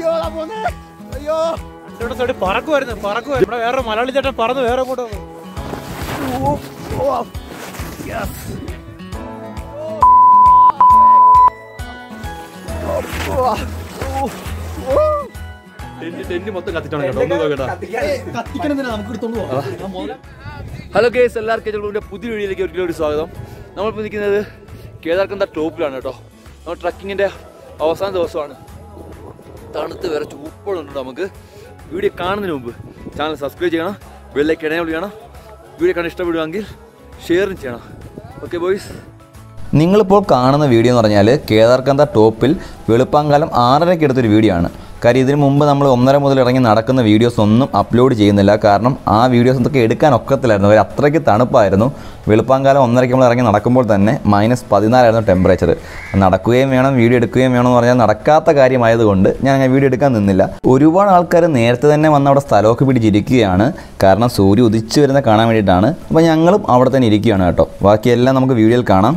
അയ്യോ ദാ പോന്നെ അയ്യോ ഇവിടെ സൈഡ് പറക്കുമായിരുന്നു പറക്കുമായിരുന്നു ഇവിടെ വേറെ മലയാളി ചേട്ടൻ പറന്ന് വേറെ കൂടെ ഓ ഓ യെസ് ടെന്റ് മൊത്തം കത്തിച്ചാണ് കേട്ടോ ഒന്ന് നോക്കട്ടാ കത്തിക്കണെന്തിനാ നമുക്ക് എടുത്തോണ്ട് പോവാം ഹലോ കേസ് എല്ലാവർക്കും ഞങ്ങളുടെ പുതിയ വീഡിയോയിലേക്ക് ഒരിക്കലും ഒരു സ്വാഗതം നമ്മളിപ്പോൾ നിൽക്കുന്നത് കേദാർക്കന്ത ടോപ്പിലാണ് കേട്ടോ നമ്മൾ ട്രക്കിങ്ങിൻ്റെ അവസാന ദിവസമാണ് തണുത്ത് വേറെ ചൂപ്പളുണ്ട് നമുക്ക് വീഡിയോ കാണുന്നതിന് മുമ്പ് ചാനൽ സബ്സ്ക്രൈബ് ചെയ്യണം ബെല്ലൈക്ക് ഇടയിൽ ചെയ്യണം വീഡിയോ കണ്ട് ഇഷ്ടപ്പെടുകയാണെങ്കിൽ ഷെയറും ചെയ്യണം ഓക്കെ ബോയ്സ് നിങ്ങളിപ്പോൾ കാണുന്ന വീഡിയോ എന്ന് പറഞ്ഞാൽ കേദാർക്കന്ത ടോപ്പിൽ വെളുപ്പാങ്കാലം ആറരയ്ക്ക് എടുത്തൊരു വീഡിയോ ആണ് കാര്യം ഇതിനു മുമ്പ് നമ്മൾ ഒന്നര മുതൽ ഇറങ്ങി നടക്കുന്ന വീഡിയോസ് ഒന്നും അപ്ലോഡ് ചെയ്യുന്നില്ല കാരണം ആ വീഡിയോസ് എന്തൊക്കെ എടുക്കാൻ ഒക്കത്തില്ലായിരുന്നു അവർ അത്രയ്ക്ക് തണുപ്പായിരുന്നു വെളുപ്പാങ്കാലം ഒന്നരയ്ക്ക് നമ്മൾ ഇറങ്ങി നടക്കുമ്പോൾ തന്നെ മൈനസ് പതിനാലായിരുന്നു ടെമ്പറേച്ചർ നടക്കുകയും വേണം വീഡിയോ എടുക്കുകയും വേണം എന്ന് പറഞ്ഞാൽ നടക്കാത്ത കാര്യമായതുകൊണ്ട് ഞാൻ അങ്ങനെ വീഡിയോ എടുക്കാൻ നിന്നില്ല ഒരുപാട് ആൾക്കാർ നേരത്തെ തന്നെ വന്ന് അവിടെ സ്ഥലമൊക്കെ പിടിച്ചിരിക്കുകയാണ് കാരണം സൂര്യ ഉദിച്ചു വരുന്ന കാണാൻ വേണ്ടിയിട്ടാണ് അപ്പോൾ ഞങ്ങളും അവിടെ തന്നെ ഇരിക്കുകയാണ് കേട്ടോ ബാക്കിയെല്ലാം നമുക്ക് വീഡിയോയിൽ കാണാം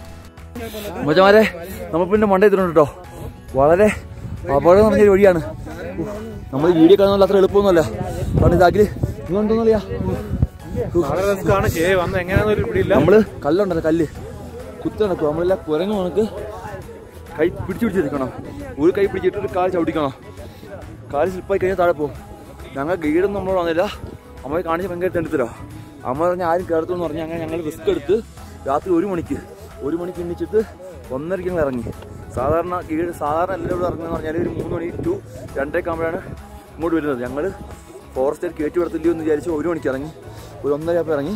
മച്ചമാരെ നമ്മൾ പിന്നെ മണ്ടേ എത്തിയിട്ടുണ്ട് കേട്ടോ വളരെ അപകടം നിറഞ്ഞൊരു വഴിയാണ് നമ്മൾ വീഡിയോ കാണുന്നത് അത്ര എളുപ്പമൊന്നുമല്ല കാരണം ഇതാക്കി നിങ്ങൾ തോന്നില്ല വളരെ റിസ്ക് ആണ് ചെയ്യ വന്ന് എങ്ങനെയാണെന്ന് ഒരു പിടിയില്ല നമ്മള് കല്ലുണ്ടല്ലോ കല്ല് കുത്തി നടക്കും നമ്മളെല്ലാം കുരങ്ങ് കണക്ക് കൈ പിടിച്ചു പിടിച്ചിരിക്കണം ഒരു കൈ പിടിച്ചിട്ട് ഒരു കാല് ചവിട്ടിക്കണം കാല് സ്ലിപ്പായി കഴിഞ്ഞാൽ താഴെ പോകും ഞങ്ങൾ ഗൈഡൊന്നും നമ്മൾ വന്നില്ല അമ്മയെ കാണിച്ച് ഭയങ്കര തെണ്ടിത്തരോ അമ്മ പറഞ്ഞ ആരും കയറത്തെന്ന് പറഞ്ഞ് അങ്ങനെ ഞങ്ങൾ റിസ്ക് എടുത്ത് രാത്രി ഒരു മണിക്ക് ഒരു മണിക്ക് എണ്ണിച്ചിട്ട് ഒന്നരയ്ക്ക് ഞങ്ങൾ ഇറങ്ങി സാധാരണ ഗൈഡ് സാധാരണ എല്ലാവരും ഇറങ്ങുന്നത് പറഞ്ഞാൽ ഒരു മൂന്ന് മണി ടു രണ്ടരയ്ക്ക് ആകുമ്പോഴാണ് ഇങ്ങോട്ട് വരുന്നത് ഞങ്ങൾ ഫോറസ്റ്റ് കയറ്റി വിടത്തില്ലയോ എന്ന് വിചാരിച്ച് ഒരു മണിക്ക് ഇറങ്ങി ഒരു ഒന്നരയപ്പോൾ ഇറങ്ങി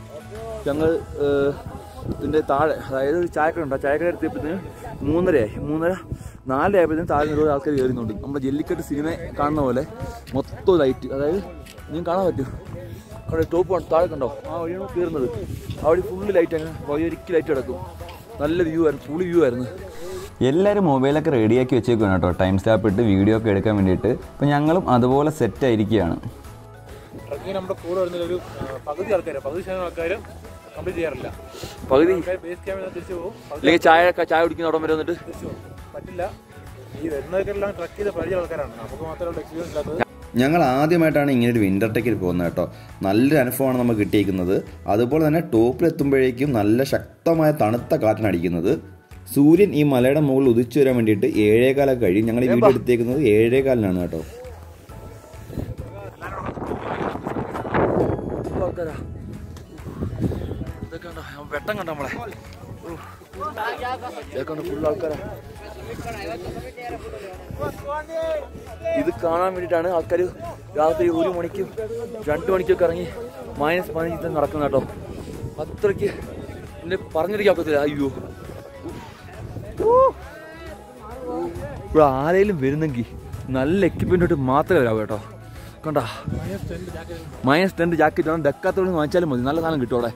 ഞങ്ങൾ ഏഹ്, ഇതിൻ്റെ താഴെ അതായത് ഒരു ചായക്കട ഉണ്ട് ആ ചായക്കട എത്തിയപ്പോഴത്തേന് മൂന്നരയായി മൂന്നര നാലരയായപ്പോഴത്തേന് താഴെ നിരവധി ആൾക്കാർ കയറുന്നുണ്ട് നമ്മുടെ ജല്ലിക്കെട്ട് സിനിമ കാണുന്ന പോലെ മൊത്തം ലൈറ്റ് അതായത് നിങ്ങൾക്ക് കാണാൻ പറ്റും അവിടെ ടോപ്പ് താഴെ കണ്ടോ ആ വഴിയാണ് കയറുന്നത് ആ വഴി ഫുള്ള് ലൈറ്റ് അങ്ങനെ വഴിയൊരിക്കൽ ലൈറ്റ് കിടക്കും നല്ല വ്യൂ ആയിരുന്നു ഫുൾ വ്യൂ ആയിരുന്നു എല്ലാവരും മൊബൈലൊക്കെ റെഡിയാക്കി വെച്ചേക്കാണ് കേട്ടോ ടൈം സ്റ്റാപ്പ് ഇട്ട് വീഡിയോ ഒക്കെ എടുക്കാൻ വേണ്ടിയിട്ട് അപ്പോൾ ഞങ്ങളും അതുപോലെ സെറ്റ് ആയിരിക്കുകയാണ് ട്രക്കിങ് നമ്മുടെ കൂടെ വരുന്ന ഒരു ആ, പകുതി ആൾക്കാർ പകുതി ശതമാനം ആൾക്കാരും കംപ്ലീറ്റ് ചെയ്യാറില്ല പകുതി ആൾക്കാർ ബേസ് ക്യാമ്പിൽ തിരിച്ചു പോകും പകുതി അല്ലെങ്കിൽ ചായ ചായ കുടിക്കുന്ന അവിടെ വരെ വന്നിട്ട് തിരിച്ചു പോകും പറ്റില്ല ഈ വരുന്നവർക്കെല്ലാം ട്രക്ക് ചെയ്ത് പരിചയ ആൾക്കാരാണ് നമുക്ക് മാത്രമേ എക്സ്പീരിയൻസ് ഇല്ലാത്തത് ഞങ്ങൾ ആദ്യമായിട്ടാണ് ഇങ്ങനെ ഒരു വിൻ്റർ ടെക്കിൽ പോകുന്നത് കേട്ടോ നല്ലൊരു അനുഭവമാണ് നമുക്ക് കിട്ടിയിരിക്കുന്നത് അതുപോലെ തന്നെ ടോപ്പിലെത്തുമ്പോഴേക്കും നല്ല ശക്തമായ തണുത്ത കാറ്റാണ് അടിക്കുന്നത് സൂര്യൻ ഈ മലയുടെ മുകളിൽ ഉദിച്ചു വരാൻ വേണ്ടിയിട്ട് ഏഴേകാലൊക്കെ കഴിയും ഞങ്ങൾ ഈ വീഡിയോ എടുത്തേക്കുന്നത് ഏഴേകാലിനാണ് കേട്ടോ ഫുൾ ആൾക്കാരാ ഇതൊക്കെ കണ്ടോ ഞാൻ വെട്ടം കണ്ടോ നമ്മളെ ഇതൊക്കെ ഫുൾ ആൾക്കാരാ ഇത് കാണാൻ വേണ്ടിയിട്ടാണ് ആൾക്കാർ രാത്രി ഒരു മണിക്കും രണ്ട് മണിക്കൊക്കെ ഇറങ്ങി മൈനസ് പതിനഞ്ചിൽ നടക്കുന്ന കേട്ടോ അത്രയ്ക്ക് എന്നെ പറഞ്ഞിരിക്കാൻ പറ്റത്തില്ല അയ്യോ ഇവിടെ ആരെങ്കിലും വരുന്നെങ്കിൽ നല്ല എക്യുപ്മെൻ്റ് മാത്രമേ വരാവൂ കേട്ടോ കണ്ടാ മൈനസ് ടെൻറ്റ് ജാക്കറ്റ് ആണ് ഡെക്കാത്തോട് വാങ്ങിച്ചാലും മതി നല്ല സാധനം കിട്ടും അവിടെ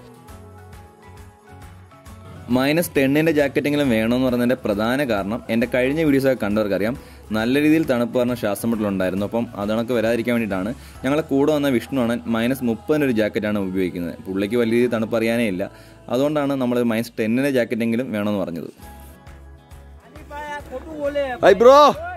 മൈനസ് ടെന്നിൻ്റെ ജാക്കറ്റെങ്കിലും വേണമെന്ന് പറഞ്ഞതിൻ്റെ പ്രധാന കാരണം എൻ്റെ കഴിഞ്ഞ വീഡിയോസൊക്കെ കണ്ടവർക്കറിയാം നല്ല രീതിയിൽ തണുപ്പ് പറഞ്ഞ ശ്വാസം മുട്ടലുണ്ടായിരുന്നു അപ്പം അതണക്ക് വരാതിരിക്കാൻ വേണ്ടിയിട്ടാണ് ഞങ്ങളെ കൂടെ വന്ന വിഷ്ണുവാണ് മൈനസ് മുപ്പതിൻ്റെ ഒരു ജാക്കറ്റാണ് ഉപയോഗിക്കുന്നത് പുള്ളിക്ക് വലിയ രീതിയിൽ തണുപ്പ് അറിയാനേ ഇല്ല അതുകൊണ്ടാണ് നമ്മൾ മൈനസ് ടെന്നിൻ്റെ ജാക്കറ്റെങ്കിലും വേണമെന്ന് പറഞ്ഞത് ഹായ് ബ്രോ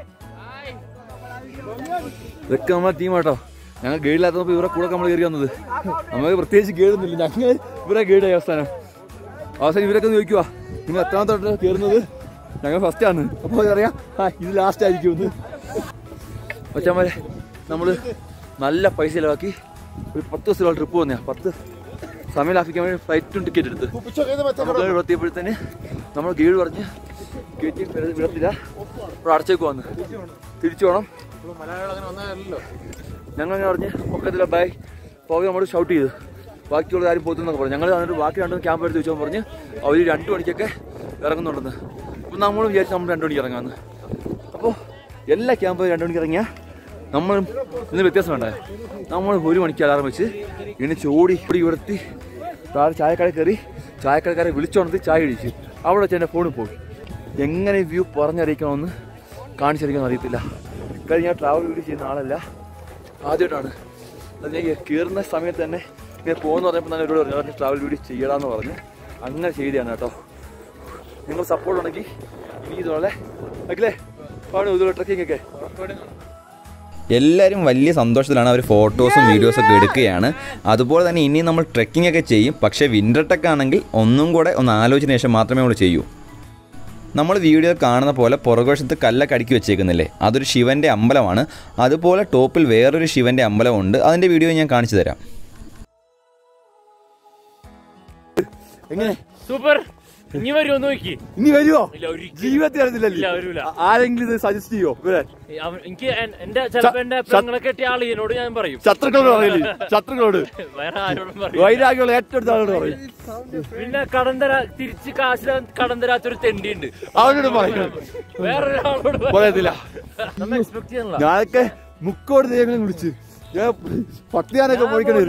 ഇതൊക്കെ നമ്മളെ ടീമാട്ടോ ഞങ്ങൾ ഗൈഡില്ലാത്തപ്പോൾ ഇവരെ കൂടെ നമ്മൾ കയറി വന്നത് നമുക്ക് പ്രത്യേകിച്ച് ഗൈഡൊന്നുമില്ല ഞങ്ങൾ ഇവരെ ഗൈഡായി അവസാനം അവസാനം ഇവരൊക്കെ ഒന്ന് ചോദിക്കുക നിങ്ങൾ എത്രാമത്തോട്ട് കയറുന്നത് ഞങ്ങൾ ഫസ്റ്റ് ആണ് അപ്പോൾ അറിയാം ആ ഇത് ലാസ്റ്റ് ആയിരിക്കും ഒച്ചാമാരെ നമ്മൾ നല്ല പൈസ ചിലവാക്കി ഒരു പത്ത് ദിവസത്തിലുള്ള ട്രിപ്പ് വന്നയാ പത്ത് സമയം ലാഭിക്കാൻ വേണ്ടി ഫ്ലൈറ്റും ടിക്കറ്റ് എടുത്ത് നമുക്ക് ഇവിടെ എത്തിയപ്പോഴത്തേന് നമ്മൾ ഗൈഡ് പറഞ്ഞ് കയറ്റി വിട- വിടത്തില്ല ഇവിടെ അടച്ചേക്ക് വന്ന് തിരിച്ചു പോകണം ഇപ്പോൾ മലയാളം അങ്ങനെ വന്നതല്ലോ ഞങ്ങൾ അങ്ങനെ പറഞ്ഞ് പൊക്കത്തില്ല ബൈ പോകെ നമ്മൾ ഷൗട്ട് ചെയ്തു ബാക്കിയുള്ള കാര്യം പോത്തുന്നൊക്കെ പറഞ്ഞു ഞങ്ങൾ എന്നിട്ട് ബാക്കി രണ്ട് ക്യാമ്പ് എടുത്ത് വെച്ചാൽ പറഞ്ഞ് അവർ രണ്ട് മണിക്കൊക്കെ ഇറങ്ങുന്നുണ്ടെന്ന് അപ്പം നമ്മൾ വിചാരിച്ചു നമ്മൾ രണ്ട് മണിക്ക് ഇറങ്ങാമെന്ന് അപ്പോൾ എല്ലാ ക്യാമ്പും രണ്ട് മണിക്ക് ഇറങ്ങിയാൽ നമ്മൾ ഇന്ന് വ്യത്യാസം ഉണ്ടായോ നമ്മൾ ഒരു മണിക്ക് അലാറം വെച്ച് ഇനി ചോടി ഇവിടെ ഇവിടെത്തി താഴെ ചായക്കട കയറി ചായക്കടക്കാരെ വിളിച്ചോണത്തി ചായ കഴിച്ച് അവിടെ വെച്ച് എൻ്റെ ഫോണിൽ പോയി എങ്ങനെ വ്യൂ പറഞ്ഞറിയിക്കണമെന്ന് കാണിച്ചറിയിക്കാൻ അറിയത്തില്ല കാര്യം ഞാൻ ട്രാവൽ വീഡിയോ ചെയ്യുന്ന ആളല്ല ആദ്യമായിട്ടാണ് അത് ഞാൻ കയറുന്ന സമയത്ത് തന്നെ ഇങ്ങനെ പോകുന്ന പറഞ്ഞപ്പോൾ തന്നെ എന്നോട് പറഞ്ഞു "ഞാൻ ട്രാവൽ വീഡിയോ ചെയ്യടാന്ന് പറഞ്ഞ് അങ്ങനെ ചെയ്തതാണ് കേട്ടോ നിങ്ങൾ സപ്പോർട്ട് ഉണ്ടെങ്കിൽ ഇനി ഇതുപോലെ അഖിലേ പാടും ഇതുപോലെ ട്രക്കിംഗ് ഒക്കെ ഇവിടെ കാണാം. എല്ലാവരും വലിയ സന്തോഷത്തിലാണ് അവർ ഫോട്ടോസും വീഡിയോസും ഒക്കെ എടുക്കുകയാണ് അതുപോലെ തന്നെ ഇനി നമ്മൾ ട്രെക്കിംഗ് ഒക്കെ ചെയ്യും പക്ഷേ വിൻ്റർ ടെക്ക് ആണെങ്കിൽ ഒന്നും കൂടെ ഒന്ന് ആലോചിച്ചതിന് ശേഷം മാത്രമേ നമ്മൾ ചെയ്യൂ നമ്മൾ വീഡിയോ കാണുന്ന പോലെ പുറകുവശത്ത് കല്ലൊക്കെ അടുക്കി വെച്ചേക്കുന്നില്ലേ അതൊരു ശിവൻ്റെ അമ്പലമാണ് അതുപോലെ ടോപ്പിൽ വേറൊരു ശിവൻ്റെ അമ്പലമുണ്ട് അതിൻ്റെ വീഡിയോ ഞാൻ കാണിച്ചു തരാം എങ്ങനെ സൂപ്പർ ഇനി വരുമോ നോക്കി ഇനി വരുമോ ഇല്ല ഒരിക്കലും ജീവിതത്തിൽ ഇല്ല അറിഞ്ഞില്ലല്ലോ വരൂല ആരെങ്കിലും ഇത് സജസ്റ്റ് ചെയ്യോ വരാൻ അവൻ- എനിക്ക് എൻ- എന്റെ ചിലപ്പോ എന്റെ പെങ്ങളെ കെട്ടിയ ആളിനോട് ഞാൻ പറയും ശത്രുക്കളോട് പറയില്ലേ ശത്രുക്കളോട് വേറെ ആരോടും പറയും വൈരാഗ്യമുള്ള ഏറ്റവും അടുത്ത ആളോട് പറയും പിന്നെ കടം തരാ തിരിച്ച് കാശ് കടം തരാത്തൊരു തെണ്ടി ഉണ്ട് അവനോട് പറയും വേറൊരാളോട് പറയും. പറയത്തില്ല നമ്മ എക്സ്പെക്ട് ചെയ്യണല്ലോ ഞാനൊക്കെ മുക്കോട് ദൈവങ്ങളെ വിളിച്ച് ഞാൻ പട്ടിയാനൊക്കെ പോയിക്കണത്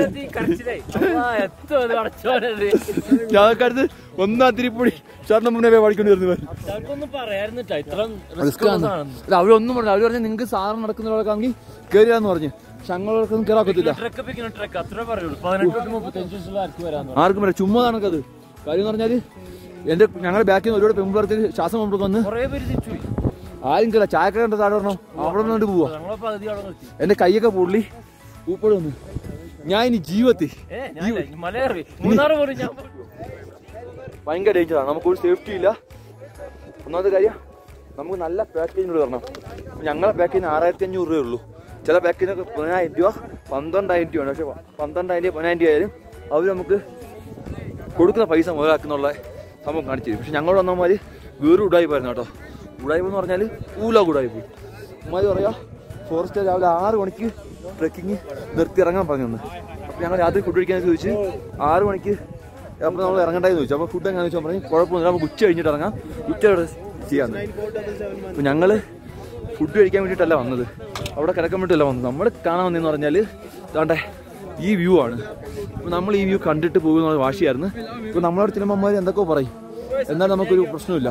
ഞങ്ങൾക്ക് അടുത്ത് ഒന്നാം തിരിപ്പൊടി ചേട്ടൻ മുന്നേ പഠിക്കേണ്ടി വരുന്നു ഞങ്ങൾക്കൊന്നും പറയായിരുന്നില്ല ഇത്ര അവരൊന്നും പറഞ്ഞു അവര് പറഞ്ഞു നിങ്ങൾക്ക് സാധനം നടക്കുന്നവരൊക്കെ കയറിയാന്ന് പറഞ്ഞു പക്ഷെ ഞങ്ങളൊന്നും കയറാക്കത്തില്ല ട്രക്ക് പിക്കുന്ന ട്രക്ക് അത്ര പറയുള്ളൂ പതിനെട്ട് തൊട്ട് മുപ്പത്തഞ്ച് വയസ്സുള്ള ആർക്ക് വരാന്ന് ആർക്കും പറയാം ചുമ്മാ നടക്കത് കാര്യം എന്ന് പറഞ്ഞാല് എന്റെ ഞങ്ങളുടെ ബാക്കിൽ നിന്ന് ഒരുപാട് പെൺപിള്ളേർക്ക് ശ്വാസം കൊണ്ട് വന്ന് കൊറേ പേര് തിരിച്ചു പോയി ആരും കേള ചായക്കട കണ്ട താഴെ പറഞ്ഞോ അവിടെ നിന്നുകൊണ്ട് പോവാ ഞങ്ങളെ പകുതി അവിടെ നിർത്തി എന്റെ കൈയൊക്കെ പൊള്ളി പൂപ്പോട് വന്ന് ഞാൻ ഇനി ജീവിതത്തിൽ ഏ ഞാൻ മലയേറി മൂന്നാറ് പോലും ഞാൻ പോയി. ഭയങ്കര ഡേഞ്ചറാണ് നമുക്കൊരു സേഫ്റ്റി ഇല്ല ഒന്നാമത്തെ കാര്യം നമുക്ക് നല്ല പാക്കേജിനോട് തരണം ഞങ്ങളെ പാക്കേജിന് ആറായിരത്തി അഞ്ഞൂറ് രൂപയേ ഉള്ളൂ ചില പാക്കേജിനൊക്കെ പതിനായിരം രൂപ പന്ത്രണ്ടായിരം രൂപയാണ് പക്ഷെ പന്ത്രണ്ടായിരം രൂപ പതിനായിരം രൂപ ആയാലും അവർ നമുക്ക് കൊടുക്കുന്ന പൈസ മുതലാക്കുന്നുള്ള സംഭവം കാണിച്ചു തരും പക്ഷെ ഞങ്ങൾ വന്നമാർ വേറെ ഉടായി പോയിരുന്നു കേട്ടോ ഉടായ്പ എന്ന് പറഞ്ഞാൽ ഊല ഉടായി പോയി ഉമ്മാര് പറയാ ഫോറസ്റ്റ് രാവിലെ ആറ് മണിക്ക് ട്രെക്കിങ് നിർത്തി ഇറങ്ങാൻ പറഞ്ഞു അപ്പോൾ ഞങ്ങൾ രാത്രി ഫുഡ് കഴിക്കാൻ ചോദിച്ച് ആറ് മണിക്ക് അപ്പോൾ നമ്മൾ ഇറങ്ങണ്ടായെന്ന് ചോദിച്ചു അപ്പോൾ ഫുഡ് എങ്ങനെയാണെന്ന് വെച്ചാൽ പറഞ്ഞു കുഴപ്പമൊന്നുമില്ല നമുക്ക് ഉച്ച കഴിഞ്ഞിട്ട് ഇറങ്ങാം ഉച്ച അവിടെ ചെയ്യാമെന്ന് അപ്പോൾ ഞങ്ങൾ ഫുഡ് കഴിക്കാൻ വേണ്ടിയിട്ടല്ല വന്നത് അവിടെ കിടക്കാൻ വേണ്ടിയിട്ടല്ല വന്നത് നമ്മൾ കാണാൻ വന്നതെന്ന് പറഞ്ഞാൽ താണ്ടെ ഈ വ്യൂ ആണ് അപ്പോൾ നമ്മൾ ഈ വ്യൂ കണ്ടിട്ട് പോകുന്ന വാശിയായിരുന്നു ഇപ്പോൾ നമ്മളവിടെ ചെല്ലുമ്പോൾ അമ്മമാർ എന്തൊക്കെയോ പറയും എന്നാൽ നമുക്കൊരു പ്രശ്നമില്ല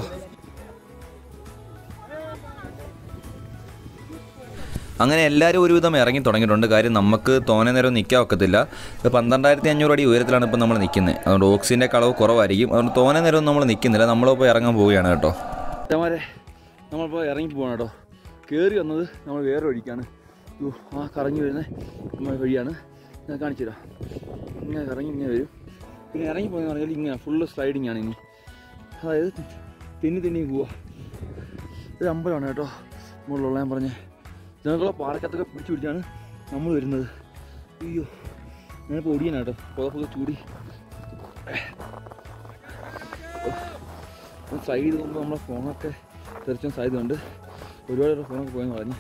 അങ്ങനെ എല്ലാവരും ഒരുവിധം ഇറങ്ങി തുടങ്ങിയിട്ടുണ്ട് കാര്യം നമുക്ക് തോനെ നേരം നിൽക്കാൻ ഒക്കത്തില്ല ഇത് പന്ത്രണ്ടായിരത്തി അഞ്ഞൂറ് അടി ഉയരത്തിലാണ് ഇപ്പോൾ നമ്മൾ നിൽക്കുന്നത് അതുകൊണ്ട് ഓക്സിജൻ്റെ കളവ് കുറവായിരിക്കും അതുകൊണ്ട് തോനെ നേരം നമ്മൾ നിൽക്കുന്നില്ല നമ്മളിപ്പോൾ ഇറങ്ങാൻ പോവുകയാണ് കേട്ടോ ചേമാരെ നമ്മളിപ്പോൾ ഇറങ്ങി പോവാണ് കേട്ടോ കയറി വന്നത് നമ്മൾ വേറെ വഴിക്കാണ് യ്യോ, ആ കറങ്ങി വരുന്ന നമ്മുടെ വഴിയാണ് ഞാൻ കാണിച്ചു തരാം ഇങ്ങനെ കറങ്ങി ഇങ്ങനെ വരും പിന്നെ ഇറങ്ങി പോകുന്ന പറഞ്ഞാൽ ഇങ്ങനെ ഫുള്ള് സ്ലൈഡിങ് ആണ് ഇനി അതായത് തെന്നി തെന്നി പോവാ ഒരു അമ്പലമാണ് കേട്ടോ മുകളിലുള്ള ഞാൻ പറഞ്ഞ ഞങ്ങളെ പാറക്കത്തൊക്കെ പിടിച്ചു പിടിച്ചാണ് നമ്മൾ വരുന്നത് അയ്യോ ഞാനിപ്പോൾ ഓടിയാണ് കേട്ടോ പുതപ്പൊക്കെ ചൂടി സൈഡ് ചെയ്ത് പോകുമ്പോൾ നമ്മളെ ഫോണൊക്കെ തെറിച്ചാൻ സാധ്യതയുണ്ട് ഒരുപാട് പേരുടെ ഫോണൊക്കെ പോയെന്ന് പറഞ്ഞു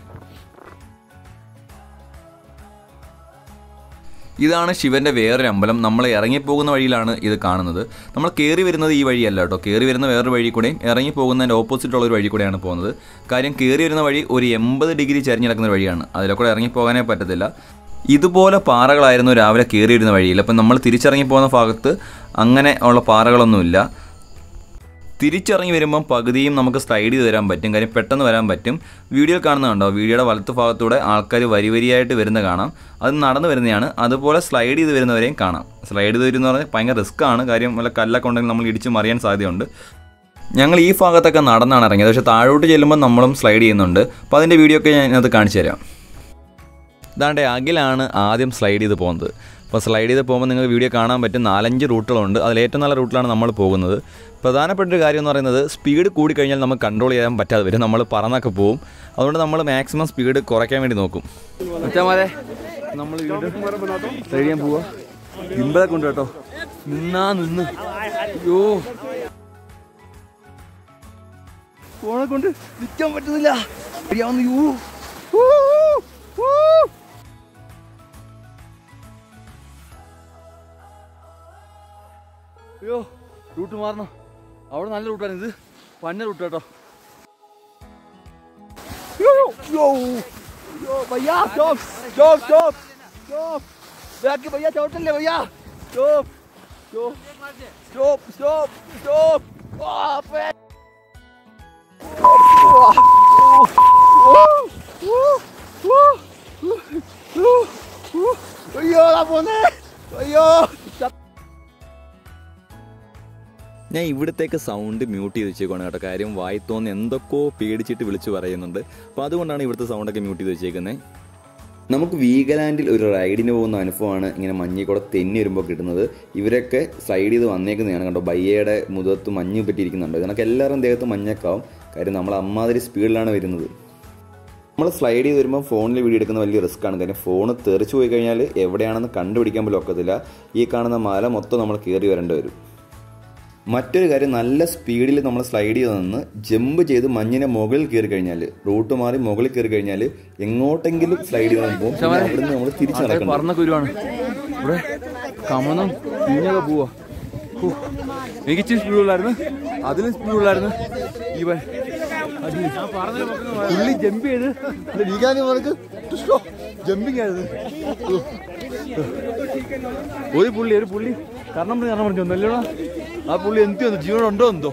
ഇതാണ് ശിവൻ്റെ വേറൊരു അമ്പലം നമ്മൾ ഇറങ്ങിപ്പോകുന്ന വഴിയിലാണ് ഇത് കാണുന്നത് നമ്മൾ കയറി വരുന്നത് ഈ വഴിയല്ല കേട്ടോ കയറി വരുന്ന വേറൊരു വഴി കൂടെയും ഇറങ്ങി പോകുന്നതിൻ്റെ ഓപ്പോസിറ്റുള്ള ഒരു വഴി കൂടെയാണ് പോകുന്നത് കാര്യം കയറി വരുന്ന വഴി ഒരു എൺപത് ഡിഗ്രി ചരിഞ്ഞ് കിടക്കുന്ന ഒരു വഴിയാണ് അതിലെ കൂടെ ഇറങ്ങി പോകാനേ പറ്റത്തില്ല ഇതുപോലെ പാറകളായിരുന്നു രാവിലെ കയറി വരുന്ന വഴിയിൽ അപ്പം നമ്മൾ തിരിച്ചിറങ്ങി പോകുന്ന ഭാഗത്ത് അങ്ങനെ ഉള്ള പാറകളൊന്നുമില്ല തിരിച്ചിറങ്ങി വരുമ്പം പകുതിയും നമുക്ക് സ്ലൈഡ് ചെയ്ത് തരാൻ പറ്റും കാര്യം പെട്ടെന്ന് വരാൻ പറ്റും വീഡിയോ കാണുന്നത് കണ്ടോ വീഡിയോയുടെ വലത്ത് ഭാഗത്തൂടെ ആൾക്കാർ വരി വരിയായിട്ട് വരുന്ന കാണാം അത് നടന്നു വരുന്നതാണ് അതുപോലെ സ്ലൈഡ് ചെയ്ത് വരുന്നവരെയും കാണാം സ്ലൈഡ് ചെയ്ത് വരുന്ന പറഞ്ഞാൽ ഭയങ്കര റിസ്ക് ആണ് കാര്യം വല്ല കല്ലൊക്കെ ഉണ്ടെങ്കിൽ നമ്മൾ ഇടിച്ച് മറിയാൻ സാധ്യതയുണ്ട് ഞങ്ങൾ ഈ ഭാഗത്തൊക്കെ നടന്നാണ് ഇറങ്ങിയത് പക്ഷേ താഴോട്ട് ചെല്ലുമ്പോൾ നമ്മളും സ്ലൈഡ് ചെയ്യുന്നുണ്ട് അപ്പോൾ അതിൻ്റെ വീഡിയോ ഒക്കെ ഞാൻ അത് കാണിച്ചു തരാം ഇതാണ്ട് അഖിലാണ് ആദ്യം സ്ലൈഡ് ചെയ്ത് പോകുന്നത് അപ്പോൾ സ്ലൈഡ് ചെയ്ത് പോകുമ്പോൾ നിങ്ങൾക്ക് വീഡിയോ കാണാൻ പറ്റും നാലഞ്ച് റൂട്ടുകളുണ്ട് അതിൽ ഏറ്റവും നല്ല റൂട്ടിലാണ് നമ്മൾ പോകുന്നത് പ്രധാനപ്പെട്ട ഒരു കാര്യം എന്ന് പറയുന്നത് സ്പീഡ് കൂടിക്കഴിഞ്ഞാൽ നമുക്ക് കൺട്രോൾ ചെയ്യാൻ പറ്റാതെ വരും നമ്മൾ പറന്നൊക്കെ പോകും അതുകൊണ്ട് നമ്മൾ മാക്സിമം സ്പീഡ് കുറയ്ക്കാൻ വേണ്ടി നോക്കും മച്ചാമാരെ നമ്മൾ വീണ്ടും സൈഡ് ചെയ്യാൻ പോവാ ഇമ്പലൊക്കെ ഉണ്ട് കേട്ടോ നിന്നാ നിന്ന് അയ്യോ ഫോണെ കൊണ്ട് നിൽക്കാൻ പറ്റുന്നില്ല അറിയാവുന്ന യൂ ഊ, ഊ. അയ്യോ റൂട്ട് മാറണം അവിടെ നല്ല റൂട്ടാണ് ഇത് പന്ന റൂട്ട് കേട്ടോ യോ യോ യോ ഭയ്യാ സ്റ്റോപ്പ് സ്റ്റോപ്പ് സ്റ്റോപ്പ് സ്റ്റോപ്പ് ബാക്കി ഭയ്യാ ചവിട്ടല്ലേ ഭയ്യാ stop stop stop stop stop അയ്യോ പോന്നേ അയ്യോ ഞാൻ ഇവിടത്തേക്ക് സൗണ്ട് മ്യൂട്ട് ചെയ്ത് വെച്ചേക്കാണ് കേട്ടോ കാര്യം വായി തോന്നി എന്തൊക്കെയോ പേടിച്ചിട്ട് വിളിച്ച് പറയുന്നുണ്ട് അപ്പോൾ അതുകൊണ്ടാണ് ഇവിടുത്തെ സൗണ്ടൊക്കെ മ്യൂട്ട് ചെയ്ത് വെച്ചേക്കുന്നത് നമുക്ക് വീഗലാൻഡിൽ ഒരു റൈഡിന് പോകുന്ന അനുഭവമാണ് ഇങ്ങനെ മഞ്ഞിൽ കൂടെ തെന്നി വരുമ്പോൾ കിട്ടുന്നത് ഇവരൊക്കെ സ്ലൈഡ് ചെയ്ത് വന്നേക്കുന്നതാണ് കണ്ടോ ബയ്യയുടെ മുഖത്ത് മഞ്ഞ് പറ്റിയിരിക്കുന്നുണ്ട് ഇതിനൊക്കെ എല്ലാവരും ദേഹത്ത് മഞ്ഞക്കാവും കാര്യം നമ്മൾ അമ്മാതിരി സ്പീഡിലാണ് വരുന്നത് നമ്മൾ സ്ലൈഡ് ചെയ്ത് വരുമ്പോൾ ഫോണിൽ വീഡിയോ എടുക്കുന്ന വലിയ റിസ്ക് ആണ് കാര്യം ഫോൺ തെറിച്ചു പോയി കഴിഞ്ഞാൽ എവിടെയാണെന്ന് കണ്ടുപിടിക്കാൻ പോലും ഒക്കത്തില്ല ഈ കാണുന്ന മല മൊത്തം നമ്മൾ കയറി വരേണ്ടി വരും മറ്റൊരു കാര്യം നല്ല സ്പീഡിൽ നമ്മൾ സ്ലൈഡ് ചെയ്ത് നിന്ന് ജമ്പ് ചെയ്ത് മഞ്ഞിനെ മുകളിൽ കയറി കഴിഞ്ഞാൽ റൂട്ട് മാറി മുകളിൽ കയറി കഴിഞ്ഞാൽ എങ്ങോട്ടെങ്കിലും സ്ലൈഡ് ചെയ്ത് പോകും പിന്നെ അവിടുന്ന് നമ്മൾ തിരിച്ചു നടക്കണം പറഞ്ഞ കുരുവാണ് ഇവിടെ കമണം പിന്നൊക്കെ പോവാ ഹോ, എനിക്ക് ഇച്ചിരി സ്പീഡുള്ളായിരുന്നു അതിലും സ്പീഡുള്ളായിരുന്നു ഇവൻ പുള്ളി ജമ്പ് ചെയ്ത് വീകാനിക്ക് ജമ്പിങ് ആയിരുന്നു ഓ. ഒരു പുള്ളി ഒരു പുള്ളി കാരണം പറഞ്ഞ് കാരണം പറഞ്ഞു ഒന്നല്ലോടാ ആ പുള്ളി എന്ത് വന്നു ജീവനുണ്ടോ എന്തോ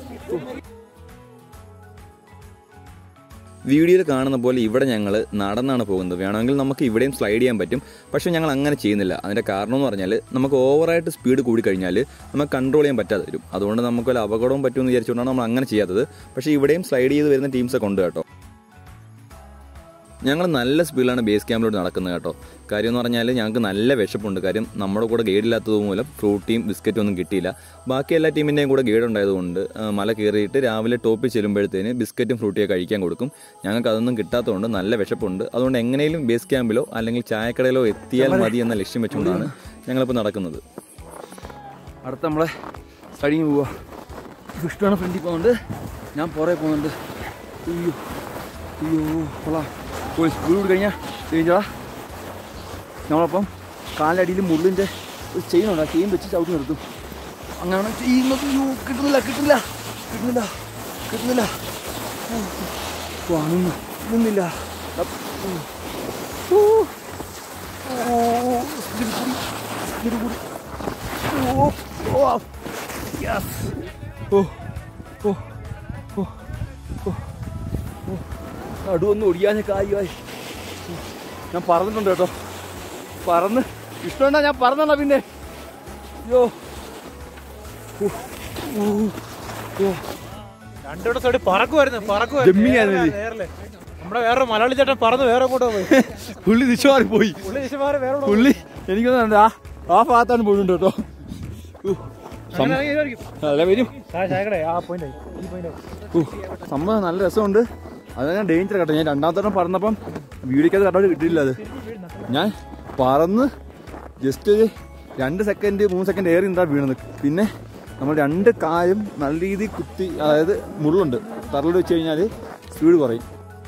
വീഡിയോയിൽ കാണുന്ന പോലെ ഇവിടെ ഞങ്ങൾ നടന്നാണ് പോകുന്നത് വേണമെങ്കിൽ നമുക്ക് ഇവിടെയും സ്ലൈഡ് ചെയ്യാൻ പറ്റും പക്ഷേ ഞങ്ങൾ അങ്ങനെ ചെയ്യുന്നില്ല അതിൻ്റെ കാരണം എന്ന് പറഞ്ഞാൽ നമുക്ക് ഓവറായിട്ട് സ്പീഡ് കൂടി കഴിഞ്ഞാൽ നമുക്ക് കൺട്രോൾ ചെയ്യാൻ പറ്റാതെ വരും അതുകൊണ്ട് നമുക്ക് ഒരു അപകടവും പറ്റുമെന്ന് വിചാരിച്ചുകൊണ്ടാണ് നമ്മൾ അങ്ങനെ ചെയ്യാത്തത് പക്ഷേ ഇവിടെയും സ്ലൈഡ് ചെയ്ത് വരുന്ന ടീംസൊക്കെ ഉണ്ട് കേട്ടോ ഞങ്ങൾ നല്ല സ്പീഡിലാണ് ബേസ് ക്യാമ്പിലോട്ട് നടക്കുന്നത് കേട്ടോ കാര്യം എന്ന് പറഞ്ഞാൽ ഞങ്ങൾക്ക് നല്ല വിശപ്പുണ്ട് കാര്യം നമ്മുടെ കൂടെ ഗൈഡ് ഇല്ലാത്തത് മൂലം ഫ്രൂട്ടിയും ബിസ്ക്കറ്റും ഒന്നും കിട്ടിയില്ല ബാക്കി എല്ലാ ടീമിൻ്റെയും കൂടെ ഗൈഡ് ഉണ്ടായതുകൊണ്ട് ആ, മല കയറിയിട്ട് രാവിലെ ടോപ്പിൽ ചെല്ലുമ്പോഴത്തേന് ബിസ്ക്കറ്റും ഫ്രൂട്ടിയൊക്കെ കഴിക്കാൻ കൊടുക്കും ഞങ്ങൾക്ക് അതൊന്നും കിട്ടാത്തതുകൊണ്ട് നല്ല വിശപ്പുണ്ട് അതുകൊണ്ട് എങ്ങനെയും ബേസ് ക്യാമ്പിലോ അല്ലെങ്കിൽ ചായക്കടയിലോ എത്തിയാൽ മതി എന്ന ലക്ഷ്യം വെച്ചുകൊണ്ടാണ് ഞങ്ങളിപ്പോൾ നടക്കുന്നത് അടുത്ത നമ്മളെ സ്റ്റഡിങ് പോവാ ഇഷ്ടമാണ് ഫ്രണ്ടിൽ പോകുന്നുണ്ട് ഞാൻ പുറകെ പോകുന്നുണ്ട് അയ്യോ അയ്യോ കൊള്ളാം പോയി സ്പീഡ് കൂടി കഴിഞ്ഞാൽ കഴിഞ്ഞാ നമ്മളപ്പം കാലടിയിൽ മുള്ളിൻ്റെ ഒരു ചെയിൻ ഉണ്ട് ആ ചെയിൻ വെച്ച് ചവിട്ടി നിർത്തും അങ്ങനെ ചെയ്യുന്നത് അയ്യോ കിട്ടുന്നില്ല കിട്ടുന്നില്ല കിട്ടുന്നില്ല കിട്ടുന്നില്ല ഓ, അതൊന്നും നിന്നില്ല അപ്പ്, ഉം. ഓ, ഓ, സ്പീഡ് കൂടി സ്പീഡ് കൂടി ഓ ഓ യെസ് ഓ ഓ ഓ ഓ ഓ നടുവൊന്ന് ഒടിയാഞ്ഞ കാര്യമായി ഞാൻ പറന്നിട്ടുണ്ട് കേട്ടോ പറന്ന് ഇഷ്ടമുണ്ടാ ഞാൻ പറന്നണ്ട പിന്നെ അയ്യോ ഓ, ഓ, ഓ. രണ്ടുകൂടെ സൈഡ് പറക്കുമായിരുന്നു Jumping പറക്കുമായിരുന്നു ആയിരുന്നു ഇത്. നേരല്ലേ നമ്മുടെ വേറെ മലയാളി ചേട്ടൻ പറന്ന് വേറെ കൂടെ പോയി പുള്ളി ദിശ മാറിപ്പോയി പുള്ളി ദിശമാരെ വേറെ കൂടെ പുള്ളി എനിക്കൊന്നും ആ ആ ഭാഗത്താണ് പോയിട്ടുണ്ട് കേട്ടോ ഓ, സം- അല്ല വരും ചായക്കടേ ആ പോയിന്റ് ഈ പോയിന്റ് ഓ, സംഭവം നല്ല രസമുണ്ട് അത് ഞാൻ ഡേഞ്ചർ കേട്ടോ ഞാൻ രണ്ടാമത്തെ പറഞ്ഞപ്പം വീഡിയോക്കത് കണ്ടോട്ട് കിട്ടിയില്ല അത് ഞാൻ പറന്ന് ജസ്റ്റ് ഒരു രണ്ട് സെക്കൻഡ് മൂന്ന് സെക്കൻഡ് ഏറി നിന്നാ വീണത് പിന്നെ നമ്മൾ രണ്ട് കാലും നല്ല രീതിയിൽ കുത്തി അതായത് മുള്ളുണ്ട് തറയിൽ വെച്ച് കഴിഞ്ഞാൽ സ്പീഡ് കുറയും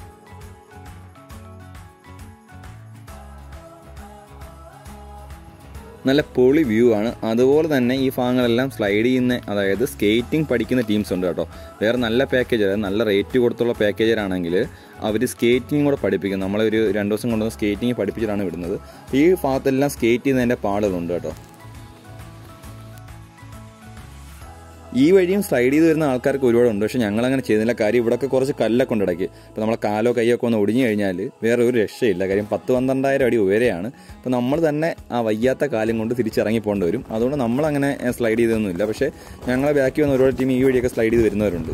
നല്ല പൊളി വ്യൂ ആണ് അതുപോലെ തന്നെ ഈ ഭാഗങ്ങളെല്ലാം സ്ലൈഡ് ചെയ്യുന്ന അതായത് സ്കേറ്റിംഗ് പഠിക്കുന്ന ടീംസ് ഉണ്ട് കേട്ടോ വേറെ നല്ല പാക്കേജ് അതായത് നല്ല റേറ്റ് കൊടുത്തുള്ള പാക്കേജറാണെങ്കിൽ അവർ സ്കേറ്റിംഗ് കൂടെ പഠിപ്പിക്കും നമ്മളെ ഒരു രണ്ട് ദിവസം കൊണ്ടുവന്ന് സ്കേറ്റിംഗ് പഠിപ്പിച്ചിട്ടാണ് വിടുന്നത് ഈ ഭാഗത്തെല്ലാം സ്കേറ്റ് ചെയ്യുന്നതിൻ്റെ പാടുകളുണ്ട് കേട്ടോ ഈ വഴിയും സ്ലൈഡ് ചെയ്ത് വരുന്ന ആൾക്കാർക്ക് ഒരുപാടുണ്ട് പക്ഷെ ഞങ്ങൾ അങ്ങനെ ചെയ്യുന്നില്ല കാര്യം ഇവിടെയൊക്കെ കുറച്ച് കല്ലൊക്കെ ഉണ്ട് ഇടയ്ക്ക് അപ്പോൾ നമ്മളെ കാലോ കൈയോ ഒക്കെ ഒന്ന് ഒടിഞ്ഞു കഴിഞ്ഞാൽ വേറെ ഒരു രക്ഷയില്ല കാര്യം പത്ത് പന്ത്രണ്ടായിരം അടി ഉയരെയാണ് അപ്പോൾ നമ്മൾ തന്നെ ആ വയ്യാത്ത കാലം കൊണ്ട് തിരിച്ചിറങ്ങി പോകേണ്ടി വരും അതുകൊണ്ട് നമ്മളങ്ങനെ സ്ലൈഡ് ചെയ്തൊന്നുമില്ല പക്ഷേ ഞങ്ങളെ ബാക്കി വന്ന ഒരുപാട് ടീം ഈ വഴിയൊക്കെ സ്ലൈഡ് ചെയ്ത് വരുന്നവരുണ്ട്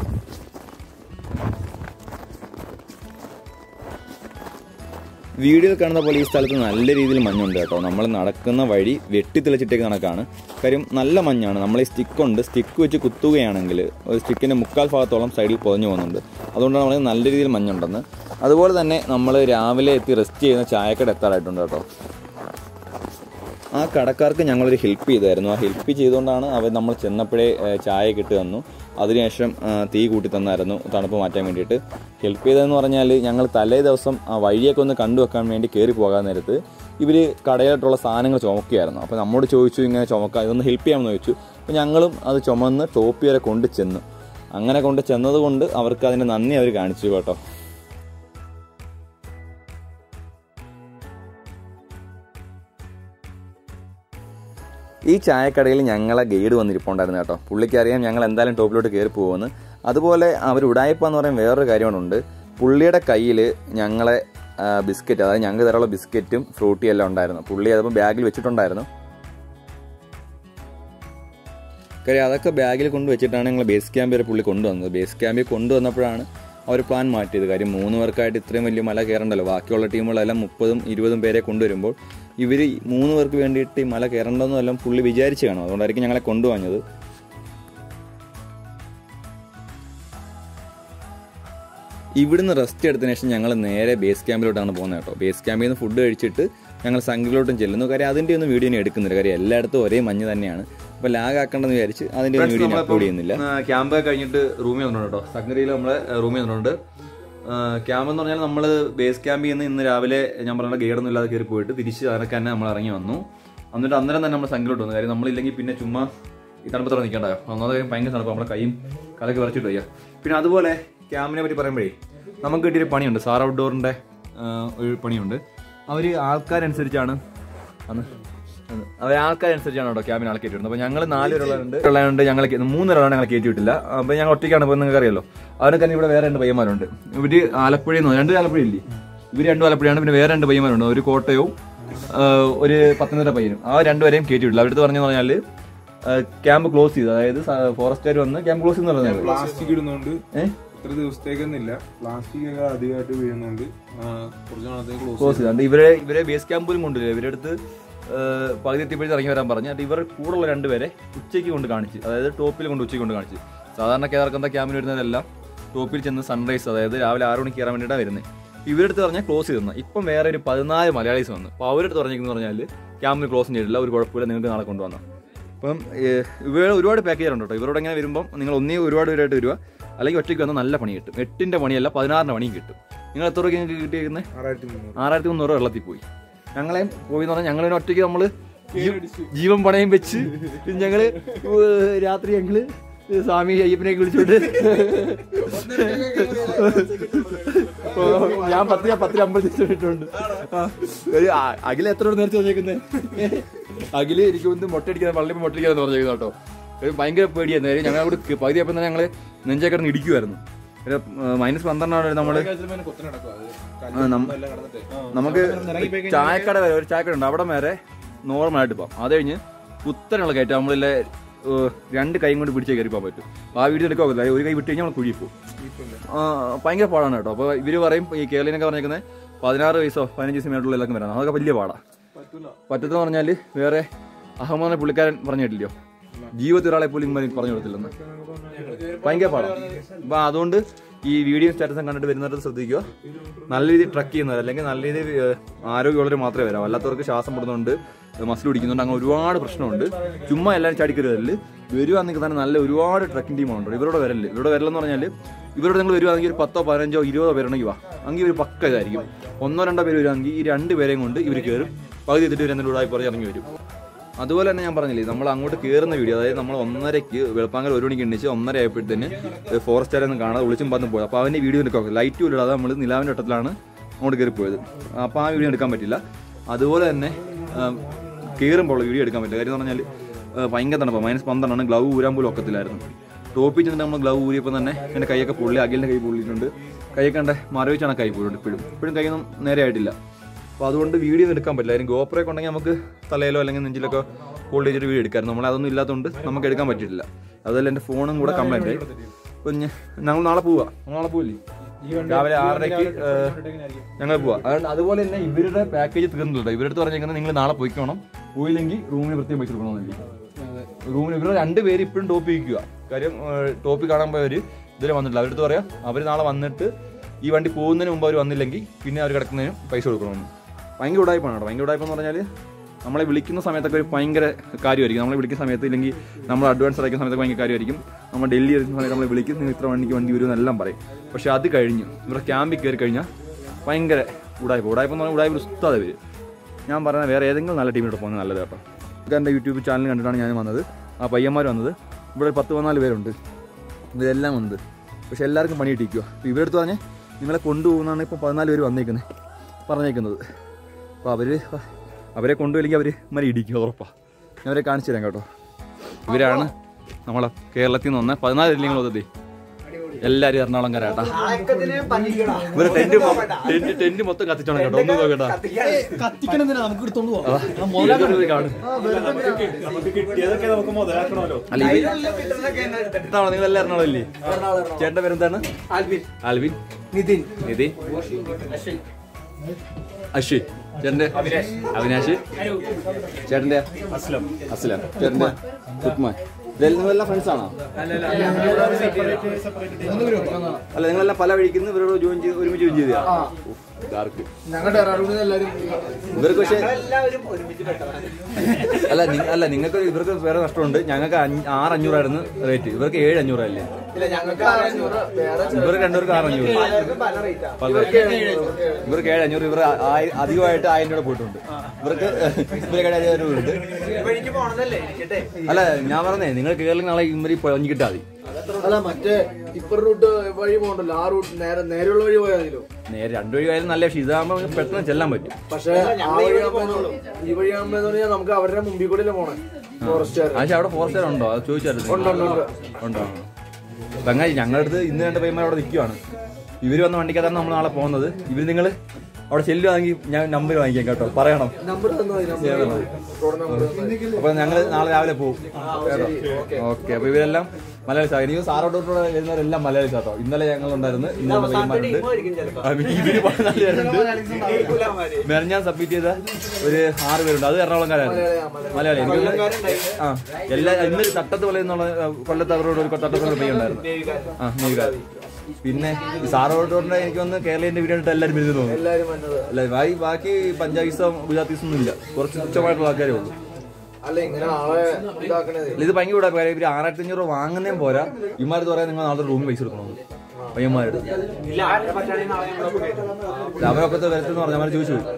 വീഡിയോയിൽ കാണുന്ന പോലെ ഈ സ്ഥലത്ത് നല്ല രീതിയിൽ മഞ്ഞുണ്ട് കേട്ടോ നമ്മൾ നടക്കുന്ന വഴി വെട്ടിത്തെളിച്ചിട്ടേക്ക് കണക്കാണ് കാര്യം നല്ല മഞ്ഞാണ് നമ്മൾ ഈ സ്റ്റിക്കുണ്ട് സ്റ്റിക്ക് വെച്ച് കുത്തുകയാണെങ്കിൽ ഒരു സ്റ്റിക്കിൻ്റെ മുക്കാൽ ഭാഗത്തോളം സൈഡിൽ പൊതിഞ്ഞു പോകുന്നുണ്ട് അതുകൊണ്ടാണ് നമ്മൾ നല്ല രീതിയിൽ മഞ്ഞുണ്ടെന്ന് അതുപോലെ തന്നെ നമ്മൾ രാവിലെ എത്തി റെസ്റ്റ് ചെയ്യുന്ന ചായക്കട എത്താറായിട്ടുണ്ട് കേട്ടോ ആ കടക്കാർക്ക് ഞങ്ങളൊരു ഹെൽപ്പ് ചെയ്തായിരുന്നു ആ ഹെൽപ്പ് ചെയ്തുകൊണ്ടാണ് അവർ നമ്മൾ ചെന്നപ്പോഴേ ഏഹ്, ചായ കിട്ടി തന്നു അതിനുശേഷം ആ, തീ കൂട്ടി തന്നായിരുന്നു തണുപ്പ് മാറ്റാൻ വേണ്ടിയിട്ട് ഹെൽപ്പ് ചെയ്തതെന്ന് പറഞ്ഞാൽ ഞങ്ങൾ തലേ ദിവസം ആ വഴിയൊക്കെ ഒന്ന് കണ്ടു വെക്കാൻ വേണ്ടി കയറി പോകാൻ നേരത്ത് ഇവർ കടയിലോട്ടുള്ള സാധനങ്ങൾ ചുമക്കുകയായിരുന്നു അപ്പോൾ നമ്മോട് ചോദിച്ചു ഇങ്ങനെ ചുമക്കാം ഇതൊന്ന് ഹെൽപ്പ് ചെയ്യാമെന്ന് ചോദിച്ചു അപ്പോൾ ഞങ്ങളും അത് ചുമന്ന് ടോപ്പി വരെ കൊണ്ട് ചെന്നു അങ്ങനെ കൊണ്ട് ചെന്നത് കൊണ്ട് അവർക്ക് അതിൻ്റെ നന്ദി അവർ കാണിച്ചു കേട്ടോ ഈ ചായക്കടയിൽ ഞങ്ങളെ ഗൈഡ് വന്നിരിപ്പുണ്ടായിരുന്നു കേട്ടോ പുള്ളിക്കറിയാം ഞങ്ങൾ എന്തായാലും ടോപ്പിലോട്ട് കയറി പോകുമെന്ന് അതുപോലെ അവർ ഉടായ്പ എന്ന് പറയാൻ വേറൊരു കാര്യമുണ്ട് പുള്ളിയുടെ കയ്യിൽ ഞങ്ങളെ ആ, ബിസ്ക്കറ്റ് അതായത് ഞങ്ങൾക്ക് തരാനുള്ള ബിസ്ക്കറ്റും ഫ്രൂട്ടിയും എല്ലാം ഉണ്ടായിരുന്നു പുള്ളി അതപ്പോൾ ബാഗിൽ വെച്ചിട്ടുണ്ടായിരുന്നു കാര്യം അതൊക്കെ ബാഗിൽ കൊണ്ട് വെച്ചിട്ടാണ് ഞങ്ങൾ ബേസ് ക്യാമ്പ് വരെ പുള്ളി കൊണ്ടുവന്നത് ബേസ് ക്യാമ്പിൽ കൊണ്ടുവന്നപ്പോഴാണ് അവർ പ്ലാൻ മാറ്റിയത് കാര്യം മൂന്ന് പേർക്കായിട്ട് ഇത്രയും വലിയ മല കയറണ്ടല്ലോ ബാക്കിയുള്ള ടീമുകളെല്ലാം മുപ്പതും ഇരുപതും പേരെ കൊണ്ടുവരുമ്പോൾ ഇവർ മൂന്ന് പേർക്ക് വേണ്ടിയിട്ട് ഈ മല കയറണ്ടെന്നും എല്ലാം പുള്ളി വിചാരിച്ച് കാണും അതുകൊണ്ടായിരിക്കും ഞങ്ങളെ കൊണ്ടുവന്നത് ഇവിടുന്ന് റെസ്റ്റ് എടുത്തതിന് ശേഷം ഞങ്ങൾ നേരെ ബേസ് ക്യാമ്പിലോട്ടാണ് പോകുന്നത് കേട്ടോ ബേസ് ക്യാമ്പിൽ നിന്ന് ഫുഡ് കഴിച്ചിട്ട് ഞങ്ങൾ സംഘിലോട്ടും ചെല്ലുന്നു കാര്യം അതിൻ്റെ ഒന്നും വീഡിയോ ഇനി എടുക്കുന്നില്ല കാര്യം എല്ലായിടത്തും ഒരേ മഞ്ഞ് തന്നെയാണ് അപ്പോൾ ലാഗ് ആക്കണ്ടെന്ന് വിചാരിച്ച് അതിൻ്റെ ഒന്നും വീഡിയോ അപ്ലോഡ് ചെയ്യുന്നില്ല ക്യാമ്പ് കഴിഞ്ഞിട്ട് റൂമിൽ വന്നിട്ടുണ്ട് കേട്ടോ സംഗതിയിൽ നമ്മളെ റൂമിൽ വന്നിട്ടുണ്ട് ക്യാമ്പ് എന്ന് പറഞ്ഞാൽ നമ്മൾ ബേസ് ക്യാമ്പിൽ നിന്ന് ഇന്ന് രാവിലെ ഞാൻ പറഞ്ഞ ഗൈഡൊന്നും ഇല്ലാതെ കയറി പോയിട്ട് തിരിച്ച് അതിനൊക്കെ തന്നെ നമ്മൾ ഇറങ്ങി വന്നു എന്നിട്ട് അന്നേരം തന്നെ നമ്മൾ സംഘിലോട്ട് വന്നു കാര്യം നമ്മളില്ലെങ്കിൽ പിന്നെ ചുമ്മാ ഈ തണുപ്പത്തോടെ നിൽക്കണ്ടായോ ഒന്നാമത് കാര്യം ഭയങ്കര തണുപ്പ് നമ്മുടെ കൈയും കലക്ക് വരച്ചിട്ട് വയ്യ പിന്നെ അതുപോലെ ക്യാമ്പിനെ പറ്റി പറയുമ്പോഴേ നമുക്ക് കിട്ടിയൊരു പണിയുണ്ട് സാർ ഔട്ട്ഡോറിൻ്റെ ഒരു പണിയുണ്ട് അവർ ആൾക്കാരനുസരിച്ചാണ് അന്ന് അവർ ആൾക്കാരനുസരിച്ചാണ് കേട്ടോ ക്യാമ്പിന് ആൾ കയറ്റി വിടുന്നത് അപ്പോൾ ഞങ്ങൾ നാല് പേരുള്ളതുണ്ട് ഉള്ളതുകൊണ്ട് ഞങ്ങൾ മൂന്ന് പേരാണ് ഞങ്ങൾ കയറ്റി വിട്ടില്ല അപ്പോൾ ഞങ്ങൾ ഒറ്റയ്ക്കാണ് ഇപ്പോൾ നിങ്ങൾക്ക് അറിയാലോ അവരൊക്കെ തന്നെ ഇവിടെ വേറെ രണ്ട് പയ്യന്മാരുണ്ട് ഇവർ ആലപ്പുഴയിൽ നിന്ന് രണ്ട് ആലപ്പുഴ ഇല്ലേ ഇവർ രണ്ടും ആലപ്പുഴയാണ് പിന്നെ വേറെ രണ്ട് പയ്യന്മാരുണ്ട് ഒരു കോട്ടയവും ആ, ഒരു പത്തനംതിട്ട പയ്യനും ആ രണ്ടുപേരെയും കയറ്റി വിട്ടില്ല അവരുടെ പറഞ്ഞു പറഞ്ഞാൽ ക്യാമ്പ് ക്ലോസ് ചെയ്തു അതായത് ഫോറസ്റ്റുകാർ വന്ന് ക്യാമ്പ് ക്ലോസ് എന്ന് പറഞ്ഞത് പ്ലാസ്റ്റിക് ഇടുന്നോണ്ട് ഏഹ് ഇത്ര ദിവസത്തേക്കൊന്നുമില്ല പ്ലാസ്റ്റിക് ഒക്കെ അധികമായിട്ട് വീഴുന്നോണ്ട് ആ, കുറച്ച് നാളത്തേക്ക് ക്ലോസ് ക്ലോസ് ചെയ്തു ഇവരെ ഇവരെ ബേസ് ക്യാമ്പ് പോലും കൊണ്ടുവരില്ല ഇവരുടെ അടുത്ത് ഏഹ്, പകുതി എത്തിയപ്പോഴത്തെ ഇറങ്ങി വരാൻ പറഞ്ഞു എന്നിട്ട് ഇവർ കൂടുള്ള രണ്ടുപേരെ ഉച്ചയ്ക്ക് കൊണ്ട് കാണിച്ച് അതായത് ടോപ്പിൽ കൊണ്ട് ഉച്ചയ്ക്ക് കൊണ്ട് കാണിച്ച് സാധാരണ കേരളക്കന്ത ക്യാമ്പിന് വരുന്നതെല്ലാം ടോപ്പിൽ ചെന്ന് സൺറൈസ് അതായത് രാവിലെ ആറ് മണിക്ക് കയറാൻ വേണ്ടിയിട്ടാണ് വരുന്നത് ഇവരുടെ അടുത്ത് പറഞ്ഞാൽ ക്ലോസ് ചെയ്തെന്ന് ഇപ്പം വേറെ ഒരു പതിനാല് മലയാളീസ് വന്നു അപ്പോൾ അവരുടെ അടുത്ത് പറഞ്ഞിരിക്കുന്നു പറഞ്ഞാൽ ക്യാമ്പിന് ക്ലോസ് ചെയ്തിട്ടില്ല ഒരു കുഴപ്പമില്ല നിങ്ങൾക്ക് നാളെ കൊണ്ടുവന്നു അപ്പം ഏഹ്, ഇവർ ഒരുപാട് പാക്കേജ് ഉണ്ട് കേട്ടോ ഇവരോട് ഇങ്ങനെ വരുമ്പം നിങ്ങൾ ഒന്നേ ഒരുപാട് പേരായിട്ട് വരിക അല്ലെങ്കിൽ ഒറ്റയ്ക്ക് വന്നാൽ നല്ല പണി കിട്ടും എട്ടിൻ്റെ പണിയല്ല പതിനാറിൻ്റെ പണിയും കിട്ടും നിങ്ങൾ എത്ര രൂപയ്ക്ക് നിങ്ങൾക്ക് കിട്ടിയിരിക്കുന്നത് ആറായിരത്തി മുന്നൂറ് ആറായിരത്തി മുന്നൂറ് രൂപ വെള്ളത്തിൽ പോയി ഞങ്ങളെ പോയി എന്ന് പറഞ്ഞാൽ ഞങ്ങളിനെ ഒറ്റയ്ക്ക് നമ്മള് ജീ- ജീവൻ പണയം വെച്ച് ഞങ്ങള് ഏഹ് രാത്രി ഞങ്ങള് സ്വാമി അയ്യപ്പനെയൊക്കെ വിളിച്ചോണ്ട് ഓ, ഞാൻ പത്ത് ഞാൻ പത്തിന് അമ്പലത്തിൽ ഇട്ടുണ്ട് അഖില എത്ര രൂപ നേരത്തെ പറഞ്ഞേക്കുന്നത് അഖില് എനിക്ക് ഒന്ന് മുട്ടടിക്കാൻ പള്ളി മുട്ടടിക്കാന്ന് പറഞ്ഞേക്കുന്നു കേട്ടോ ഒരു ഭയങ്കര പേടിയായിരുന്നു കാര്യം ഞങ്ങൾ അവിടെ പകുതി ആയപ്പോൾ തന്നെ ഞങ്ങള് നെഞ്ചേ കിടന്ന് ഇടിക്കുമായിരുന്നു മൈനസ് പന്ത്രണ്ടാണ് നമ്മള് കൊത്തന നടക്കും അത് ആ, നം- നമുക്ക് ചായക്കട വരെ ഒരു ചായക്കട ഉണ്ട് അവിടെ വരെ നോർമൽ ആയിട്ട് പോകാം അത് കഴിഞ്ഞ് കുത്തനുള്ള കയറ്റം നമ്മളിലെ ഏഹ്, രണ്ട് കൈയും കൊണ്ട് പിടിച്ചേ കയറി പോകാൻ പറ്റും അപ്പൊ ആ വീഡിയോ എടുക്കാൻ പറ്റില്ല ഒരു കൈ വിട്ട് കഴിഞ്ഞാൽ നമ്മൾ കുഴി പോകും ആ, ഭയങ്കര പാടാണ് കേട്ടോ അപ്പോൾ ഇവര് പറയും ഈ കേരളീനൊക്കെ പറഞ്ഞേക്കുന്നത് പതിനാറ് വയസ്സോ പതിനഞ്ച് വയസ്സ് മേട്ടുള്ള എല്ലാവർക്കും വരാം അതൊക്കെ വലിയ പാടാ പറ്റത്തെന്ന് പറഞ്ഞാൽ വേറെ അഹമ്മദ് പുള്ളിക്കാരൻ പറഞ്ഞു കേട്ടില്ലയോ ജീവിതത്തിൽ ഒരാളെ പോലും ഇങ്ങനെ പറഞ്ഞു കൊടുത്തില്ലെന്ന് ഭയങ്കര പാടാണ് അപ്പൊ അതുകൊണ്ട് ഈ വീഡിയോ സ്റ്റാറ്റസും കണ്ടിട്ട് വരുന്നവരെ ശ്രദ്ധിക്കുക നല്ല രീതിയിൽ ട്രക്ക് ചെയ്യുന്നവർ അല്ലെങ്കിൽ നല്ല രീതിയിൽ ഏഹ്, ആരോഗ്യമുള്ളവർ മാത്രമേ വരാം അല്ലാത്തവർക്ക് ശ്വാസം പെടുന്നുണ്ട് മസിൽ പിടിക്കുന്നുണ്ട് അങ്ങനെ ഒരുപാട് പ്രശ്നമുണ്ട് ചുമ്മാ എല്ലാവരും ചാടിക്കരുതല്ല വരുവാണെങ്കിൽ തന്നെ നല്ല ഒരുപാട് ട്രക്കിംഗ് ടീമുണ്ട് ഇവരോട് വരല് ഇവരോട് വരലെന്ന് പറഞ്ഞാൽ ഇവരോട് നിങ്ങൾ വരുവാണെങ്കിൽ ഒരു പത്തോ പതിനഞ്ചോ ഇരുപതോ പേരുണ്ടെങ്കിൽ വാ എങ്കിൽ ഒരു പക്ക ഇതായിരിക്കും ഒന്നോ രണ്ടോ പേര് വരുവാണെങ്കിൽ ഈ രണ്ട് പേരെയും കൊണ്ട് ഇവർ കയറും പകുതി എത്തിയിട്ട് വരുന്നതിൻ്റെ ഉടായി പറഞ്ഞ് ഇറങ്ങി വരും അതുപോലെ തന്നെ ഞാൻ പറഞ്ഞില്ലേ നമ്മൾ അങ്ങോട്ട് കയറുന്ന വീഡിയോ അതായത് നമ്മൾ ഒന്നരയ്ക്ക് വെളുപ്പാങ്കൽ ഒരു മണിക്ക് എണ്ണിച്ച് ഒന്നര ആയപ്പോഴത്തേന് ഫോറസ്റ്റുകാരൊന്നും കാണാതെ വിളിച്ചും പറഞ്ഞു പോയത് അപ്പോൾ അവൻ്റെ വീഡിയോ എടുക്കാം ലൈറ്റ് പോലും ഇടാതെ നമ്മൾ നിലാവിൻ്റെ വട്ടത്തിലാണ് അങ്ങോട്ട് കയറി പോയത് അപ്പോൾ ആ വീഡിയോ എടുക്കാൻ പറ്റില്ല അതുപോലെ തന്നെ കയറുമ്പോൾ വീഡിയോ എടുക്കാൻ പറ്റില്ല കാര്യം എന്ന് പറഞ്ഞാൽ ആ, ഭയങ്കര തണുപ്പ് മൈനസ് പന്ത്രണ്ടാണ് ഗ്ലൗ ഊരാൻ പോലും ഒക്കത്തില്ലായിരുന്നു ടോപ്പിൽ ചെന്നിട്ട് നമ്മൾ ഗ്ലൗ ഊരിയപ്പോൾ തന്നെ എൻ്റെ കൈയൊക്കെ പൊള്ളി അഖിലിൻ്റെ കൈ പൊള്ളിയിട്ടുണ്ട് കൈയൊക്കെ കണ്ട മരവിച്ചാണ് കൈ പോയിട്ടുണ്ട് ഇപ്പോഴും ഇപ്പോഴും കൈയൊന്നും നേരെ ആയിട്ടില്ല അപ്പോൾ അതുകൊണ്ട് വീഡിയോ ഒന്നും എടുക്കാൻ പറ്റില്ല അതിന് ഗോപ്രയൊക്കെ ഉണ്ടെങ്കിൽ നമുക്ക് തലയിലോ അല്ലെങ്കിൽ നെഞ്ചിലൊക്കെ ഹോൾഡ് ചെയ്തിട്ട് വീഡിയോ എടുക്കാമായിരുന്നു നമ്മൾ അതൊന്നും ഇല്ലാത്തതുകൊണ്ട് നമുക്ക് എടുക്കാൻ പറ്റിയിട്ടില്ല അതുപോലെ എൻ്റെ ഫോണും കൂടെ കംപ്ലൈൻ്റ് ആയി അപ്പോൾ ഞാൻ ഞങ്ങൾ നാളെ പോവാ നമ്മൾ നാളെ പോവില്ലേ രാവിലെ ആറരയ്ക്ക് ഏഹ്, ഞങ്ങൾ പോവാം അതുകൊണ്ട് അതുപോലെ തന്നെ ഇവരുടെ പാക്കേജ് തീർന്നിട്ടുണ്ട് ഇവരുടെ അടുത്ത് പറഞ്ഞേക്കുന്നത് നിങ്ങൾ നാളെ പോയിക്കോണം പോയില്ലെങ്കിൽ റൂമിന് പ്രത്യേകം പൈസ കൊടുക്കണമെന്നില്ല റൂമിന് ഇവരുടെ രണ്ട് പേര് ഇപ്പോഴും ടോപ്പ് ഇരിക്കുക കാര്യം ടോപ്പിൽ കാണാൻ പോയവർ ഇതിൽ വന്നിട്ടില്ല അവരുടെ അടുത്ത് പറയാം അവർ നാളെ വന്നിട്ട് ഈ വണ്ടി പോകുന്നതിന് മുമ്പ് അവർ വന്നില്ലെങ്കിൽ പിന്നെ അവർ കിടക്കുന്നതിന് പൈസ കൊടുക്കണമെന്ന് ഭയങ്കര ഉടായ്പാണ് കേട്ടോ ഭയങ്കര ഉടായ്പെന്ന് പറഞ്ഞാൽ നമ്മളെ വിളിക്കുന്ന സമയത്തൊക്കെ ഒരു ഭയങ്കര കാര്യമായിരിക്കും നമ്മളെ വിളിക്കുന്ന സമയത്ത് ഇല്ലെങ്കിൽ നമ്മൾ അഡ്വാൻസ് അടയ്ക്കുന്ന സമയത്ത് ഭയങ്കര കാര്യമായിരിക്കും നമ്മൾ ഡൽഹി ഇരിക്കുന്ന സമയത്ത് നമ്മൾ വിളിക്കും നിങ്ങൾ ഇത്ര വണ്ടിക്ക് വണ്ടി വരും എന്നെല്ലാം പറയും പക്ഷേ അത് കഴിഞ്ഞ് ഇവരുടെ ക്യാമ്പിൽ കയറി കഴിഞ്ഞാൽ ഭയങ്കര ഉടായ്പ ഉടായ്പ എന്ന് പറഞ്ഞാൽ ഉടായ്പ ഉസ്താദ പേര് ഞാൻ പറയുന്നത് വേറെ ഏതെങ്കിലും നല്ല ടീമിലോട്ട് പോകുന്നത് നല്ലത് കേട്ടോ ഇതൊക്കെ എൻ്റെ യൂട്യൂബ് ചാനൽ കണ്ടിട്ടാണ് ഞാൻ വന്നത് ആ പയ്യന്മാർ വന്നത് ഇവിടെ ഒരു പത്ത് പതിനാല് പേരുണ്ട് ഇതെല്ലാം ഉണ്ട് പക്ഷെ എല്ലാവർക്കും പണി കിട്ടിക്കുക അപ്പോൾ ഇവരുടെ അടുത്ത് പറഞ്ഞ് നിങ്ങളെ കൊണ്ടുപോകുന്നതാണ് ഇപ്പോൾ പതിനാല് പേര് വന്നേക്കുന്നത് പറഞ്ഞേക്കുന്നത് അപ്പോൾ അവർ അവരെ കൊണ്ടുപോയില്ലെങ്കിൽ അവർ മരി ഇടിക്കും ഉറപ്പാണ് ഞാൻ അവരെ കാണിച്ചു തരാം കേട്ടോ ഇവരാണ് നമ്മളെ കേരളത്തിൽ നിന്ന് വന്ന പതിനാല് ഇല്ലെങ്കിൽ ഒതേ എല്ലാരും എറണാകുളംകാരാട്ടാ ഇവര് ടെന്റ് ടെന്റ് ടെന്റ് മൊത്തം കത്തിച്ചോണം കേട്ടോ ഒന്നും നോക്കണ്ട കത്തിക്കണെന്തിനാ നമുക്ക് എടുത്തോണ്ട് പോവാം ആ, മുതലാക്കണം. ഇതൊരു കാണും കിട്ടിയതൊക്കെ നമുക്ക് മുതലാക്കണമല്ലോ അല്ല ഇവര് നിങ്ങൾ എല്ലാം എറണാകുളം ഇല്ലേ ചേട്ടന്റെ പേരെന്താണ് ആൽവിൻ ആൽവിൻ നിതിൻ നിതിൻ അശ്വിൻ ചേട്ടന്റെ അവിനാശ് ചേട്ടന്റെ അസ്ലം അസ്ലം ചേട്ടന്റെ ഉസ്മാൻ ഇതെല്ലാം നിങ്ങളെല്ലാം ഫ്രണ്ട്സ് ആണോ അല്ല നിങ്ങളെല്ലാം പല വഴിക്കുന്ന ഇവരോട് ജോയിൻ ചെയ്ത് ഒരുമിച്ച് ജോയിൻ ചെയ്താ ഡാർക്ക് ഞങ്ങളുടെ എറണാകുളത്ത് എല്ലാവരും ഇവർക്ക് പക്ഷേ അല്ല നിങ്ങ- അല്ല നിങ്ങൾക്ക് ഇവർക്ക് വേറെ നഷ്ടമുണ്ട് ഞങ്ങൾക്ക് അഞ്ഞ- ആറ് അഞ്ഞൂറായിരുന്നു റേറ്റ് ഇവർക്ക് ഏഴ് അഞ്ഞൂറല്ലേ ഇല്ല ഞങ്ങൾക്ക് അഞ്ഞൂറ് വേറെ ഇവർക്ക് രണ്ടുപേർക്ക് ആറ് അഞ്ഞൂറ് പല റേറ്റാ പല ഇവർക്ക് ഏഴ് അഞ്ഞൂറ് ഇവർ ആയി- അധികമായിട്ട് ആയിരം രൂപ പോയിട്ടുണ്ട് ഇവർക്ക് ഇവർക്ക് ഏഴ് രൂപ ഉണ്ട് വഴിക്ക് പോണതല്ലേ ഇരിക്കട്ടെ അല്ല ഞാൻ പറഞ്ഞേ നിങ്ങൾ കേരളം നാളെ ഇവര് പൊഞ്ഞു കിട്ടാ മതി അല്ല മറ്റേ ഇപ്പർ റൂട്ട് വഴി പോകണ്ടല്ലോ ആ റൂട്ട് നേരെ നേരെയുള്ള വഴി പോയാൽ മതിയോ നേരെ രണ്ടു വഴി ആയാലും നല്ല പക്ഷേ ഇതാകുമ്പോൾ പെട്ടെന്ന് ചെല്ലാൻ പറ്റും പക്ഷേ ആ വഴിയാകുമ്പോ ഈ വഴിയാകുമ്പോ എന്ന് പറഞ്ഞാൽ നമുക്ക് അവരുടെ മുമ്പിൽ കൂടെ പോണേ ഫോറസ്റ്റുകാർ പക്ഷെ അവിടെ ഫോറസ്റ്റ് ഉണ്ടോ അത് ചോദിച്ചായിരുന്നു ഉണ്ട്, ഉണ്ട്, ഉണ്ട്. ഉണ്ടോ ചങ്ങായി ഞങ്ങളുടെ അടുത്ത് ഇന്ന് രണ്ട് പയ്യന്മാർ അവിടെ നിൽക്കുവാണ് ഇവര് വന്ന വണ്ടിക്കകത്താണ് നമ്മൾ നാളെ പോകുന്നത് ഇവര് നിങ്ങൾ അവിടെ ചെല്ലുവാണെങ്കിൽ ഞാൻ നമ്പർ വാങ്ങിക്കാം കേട്ടോ പറയണം നമ്പർ തന്നു നമ്പർ റോഡ് നമ്പർ അപ്പൊ ഞങ്ങൾ നാളെ രാവിലെ പോകും കേട്ടോ ഓക്കെ അപ്പൊ ഇവരെല്ലാം മലയാളി സാർ എനിക്ക് സാറോട്ടോട്ട് വരുന്നവരെല്ലാം മലയാളി സാട്ടോ ഇന്നലെ ഞങ്ങൾ ഉണ്ടായിരുന്നു ഇന്നലെ പയ്യന്മാരുണ്ട് ആ, ഇവര് പതിനാല് പേരുണ്ട് മെറഞ്ഞാൻ സബ്മിറ്റ് ചെയ്ത ഒരു ആറ് പേരുണ്ട് അത് എറണാകുളംകാരാണ് മലയാളി എനിക്ക് തോന്നുന്നു- ആ എല്ലാ ഇന്നലെ തട്ടത്ത് പോലെ എന്നുള്ള കൊല്ലത്ത് അവരോട് ഒരു തട്ടത്തുള്ള പയ്യ ഉണ്ടായിരുന്നു ആ നീകാർ പിന്നെ ഈ സാറോട്ടോട്ടിന്റെ എനിക്ക് വന്ന് കേരളീയന്റെ വീഡിയോ കണ്ടിട്ട് എല്ലാവരും വരുന്നു തോന്നുന്നു എല്ലാരും വന്നത് അല്ല ബാക്കി ബാക്കി പഞ്ചാബീസോ ഗുജറാത്തീസോ ഒന്നും ഇല്ല കുറച്ച് തുച്ഛമായിട്ടുള്ള ആൾക്കാരേ ഉള്ളൂ അല്ല ഇങ്ങനെ ആളെ ഇതാക്കണത് അല്ല, ഇത് ഭയങ്കര കൂടെ കാര്യം ഇവര് ആറായിരത്തി അഞ്ഞൂറ് രൂപ വാങ്ങുന്നേം പോരാ ഇമാരത് പറയാൻ നിങ്ങൾ നാളെ റൂമിൽ പൈസ കൊടുക്കണമെന്ന് പയ്യന്മാരുടെ അവരൊക്കെ വരത്തെന്ന് പറഞ്ഞു അവരെ ചോദിച്ചു പോയി.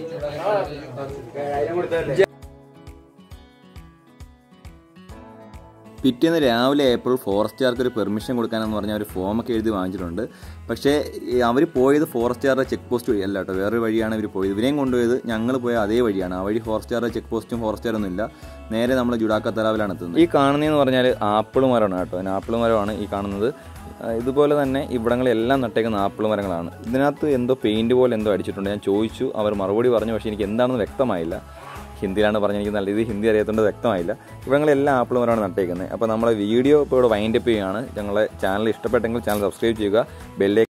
പിറ്റേന്ന് രാവിലെ ആയപ്പോൾ ഫോറസ്റ്റുകാർക്ക് ഒരു പെർമിഷൻ കൊടുക്കാനെന്ന് പറഞ്ഞാൽ ഒരു ഫോമൊക്കെ എഴുതി വാങ്ങിച്ചിട്ടുണ്ട് പക്ഷേ അവർ പോയത് ഫോറസ്റ്റുകാരുടെ ചെക്ക് പോസ്റ്റ് വഴി അല്ല കേട്ടോ വേറൊരു വഴിയാണ് ഇവർ പോയത് ഇവരെയും കൊണ്ടുപോയത് ഞങ്ങൾ പോയ അതേ വഴിയാണ് ആ വഴി ഫോറസ്റ്റുകാരുടെ ചെക്ക് പോസ്റ്റും ഫോറസ്റ്റുകാരൊന്നും ഇല്ല നേരെ നമ്മൾ ജുഡാക്ക തലാവിലാണ് എത്തുന്നത് ഈ കാണുന്നതെന്ന് പറഞ്ഞാൽ ആപ്പിൾ മരമാണ് കേട്ടോ അതിന് ആപ്പിൾ മരമാണ് ഈ കാണുന്നത് ആ, ഇതുപോലെ തന്നെ ഇവിടങ്ങളെല്ലാം നട്ടേക്കുന്ന ആപ്പിൾ മരങ്ങളാണ് ഇതിനകത്ത് എന്തോ പെയിന്റ് പോലെ എന്തോ അടിച്ചിട്ടുണ്ട് ഞാൻ ചോദിച്ചു അവർ മറുപടി പറഞ്ഞു പക്ഷേ എനിക്ക് എന്താണെന്ന് വ്യക്തമായില്ല ഹിന്ദിയിലാണ് പറഞ്ഞത് എനിക്ക് നല്ല രീതിയിൽ ഹിന്ദി അറിയാത്തതുകൊണ്ട് വ്യക്തമായില്ല ഇവിടങ്ങളെല്ലാം ആപ്പിൾ മരമാണ് നട്ടേക്കുന്നത് അപ്പോൾ നമ്മളെ വീഡിയോ ഇപ്പോൾ ഇവിടെ വൈൻഡപ്പ് ചെയ്യുകയാണ് ഞങ്ങളെ ചാനൽ ഇഷ്ടപ്പെട്ടെങ്കിൽ ചാനൽ സബ്സ്ക്രൈബ് ചെയ്യുക ബെല്ലേ